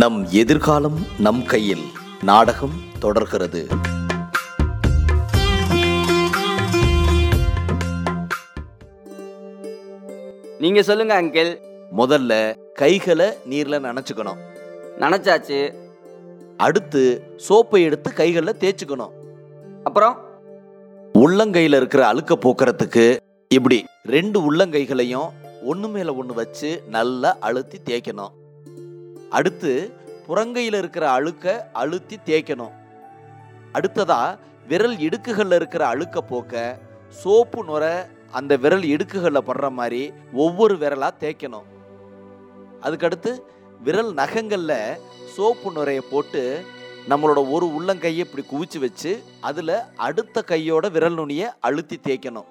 நம் எதிர்காலம் நம் கையில் நாடகம் தொடர்கிறது நீங்க சொல்லுங்க அங்கிள் முதல்ல கைகளை நீர்ல நனைச்சுக்கணும் நினைச்சாச்சு அடுத்து சோப்பை எடுத்து கைகளில் தேய்ச்சுக்கணும் அப்புறம் உள்ளங்கையில் இருக்கிற அழுக்க போக்குறதுக்கு இப்படி ரெண்டு உள்ளங்கைகளையும் ஒன்று மேலே ஒன்று வச்சு நல்லா அழுத்தி தேய்க்கணும் அடுத்து புறங்கையில் இருக்கிற அழுக்க அழுத்தி தேய்க்கணும் அடுத்ததா விரல் இடுக்குகளில் இருக்கிற அழுக்க போக்க சோப்பு நுர அந்த விரல் இடுக்குகளில் படுற மாதிரி ஒவ்வொரு விரலா தேய்க்கணும் அதுக்கடுத்து விரல் நகங்களில் சோப்பு நுரையை போட்டு நம்மளோட ஒரு உள்ளங்கையை இப்படி குவிச்சு வச்சு அதில் அடுத்த கையோட விரல் நுனியை அழுத்தி தேய்க்கணும்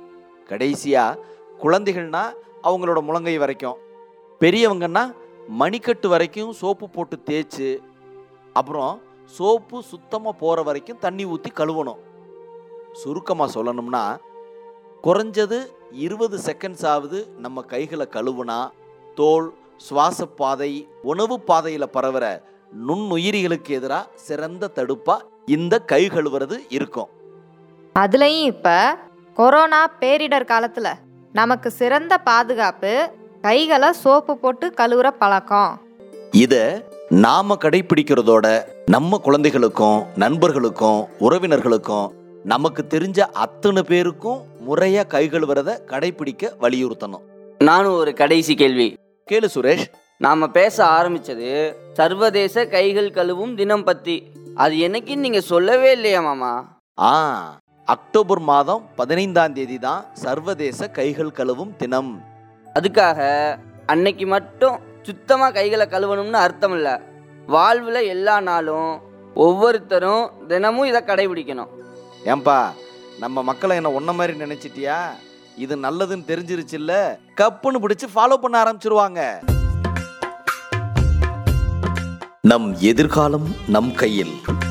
கடைசியா குழந்தைகள்னா அவங்களோட முழங்கை வரைக்கும் பெரியவங்கன்னா மணிக்கட்டு வரைக்கும் சோப்பு போட்டு தேய்ச்சு அப்புறம் சோப்பு சுத்தமாக போகிற வரைக்கும் தண்ணி ஊற்றி கழுவணும் சுருக்கமாக சொல்லணும்னா குறைஞ்சது இருபது செகண்ட்ஸ் ஆகுது நம்ம கைகளை கழுவுனா தோல் சுவாச பாதை உணவு பாதையில் பரவுற நுண்ணுயிரிகளுக்கு எதிராக சிறந்த தடுப்பா இந்த கை கழுவுறது இருக்கும் அதுலயும் இப்ப கொரோனா பேரிடர் காலத்துல நமக்கு சிறந்த பாதுகாப்பு கைகளை சோப்பு போட்டு கழுவுற பழக்கம் இத நாம கடைபிடிக்கிறதோட நம்ம குழந்தைகளுக்கும் நண்பர்களுக்கும் உறவினர்களுக்கும் நமக்கு தெரிஞ்ச அத்தனை பேருக்கும் முறையா கை கழுவுறத கடைபிடிக்க வலியுறுத்தணும் நானும் ஒரு கடைசி கேள்வி கேளு சுரேஷ் நாம பேச ஆரம்பிச்சது சர்வதேச கைகள் கழுவும் தினம் பத்தி அது என்னைக்குன்னு நீங்க சொல்லவே இல்லையா மாமா ஆ அக்டோபர் மாதம் பதினைந்தாம் தேதி தான் சர்வதேச கைகள் கழுவும் தினம் அதுக்காக அன்னைக்கு மட்டும் சுத்தமா கைகளை கழுவணும்னு அர்த்தம் இல்ல வாழ்வுல எல்லா நாளும் ஒவ்வொருத்தரும் தினமும் இதை கடைபிடிக்கணும் ஏன்பா நம்ம மக்களை என்ன ஒன்ன மாதிரி நினைச்சிட்டியா இது நல்லதுன்னு தெரிஞ்சிருச்சுல்ல கப்புன்னு பிடிச்சு ஃபாலோ பண்ண ஆரம்பிச்சிருவாங்க நம் எதிர்காலம் நம் கையில்